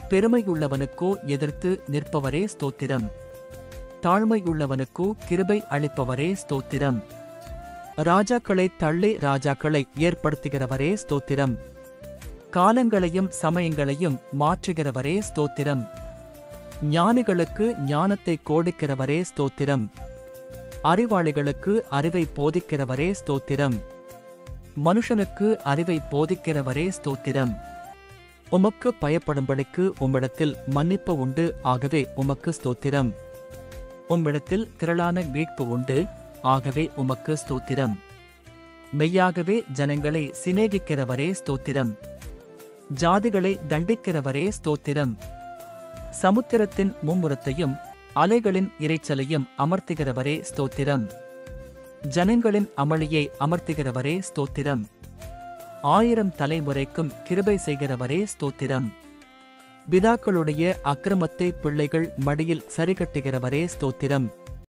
பெருமையுள்ளவனுக்கோ எதிர்த்து நிற்பவரே ஸ்தோத்திரம் தாழ்மையுள்ளவனுக்கோ கிருபை அளிப்பவரே ஸ்தோத்திரம் ராஜாக்களை தள்ளி ராஜாக்களை ஏற்படுத்துகிறவரே ஸ்தோத்திரம் காலங்களையும் சமயங்களையும் மாற்றுகிறவரே ஸ்தோத்திரம் ஞானிகளுக்கு ஞானத்தை கோடிக்கிறவரே ஸ்தோத்திரம் அறிவாளிகளுக்கு அறிவை போதிக்கிறவரே ஸ்தோத்திரம் மனுஷனுக்கு அறிவை போதிக்கிறவரே ஸ்தோத்திரம் உமக்கு பயப்படும்படிக்கு உம்மிடத்தில் மன்னிப்பு உண்டு ஆகவே உமக்கு ஸ்தோத்திரம் உம்மிடத்தில் திரளான மீட்பு உண்டு ஆகவே உமக்கு ஸ்தோத்திரம் மெய்யாகவே ஜனங்களை சிநேகிக்கிறவரே ஸ்தோத்திரம் ஜாதிகளை தண்டிக்கிறவரே ஸ்தோத்திரம் சமுத்திரத்தின் மும்முரத்தையும் அலைகளின் இரைச்சலையும் அமர்த்துகிறவரே ஸ்தோத்திரம் ஜனங்களின் அமளியை அமர்த்துகிறவரே ஸ்தோத்திரம் ஆயிரம் தலைமுறைக்கும் கிருபை செய்கிறவரே ஸ்தோத்திரம் பிதாக்களுடைய அக்கிரமத்தை பிள்ளைகள் மடியில் சரிகட்டுகிறவரே ஸ்தோத்திரம்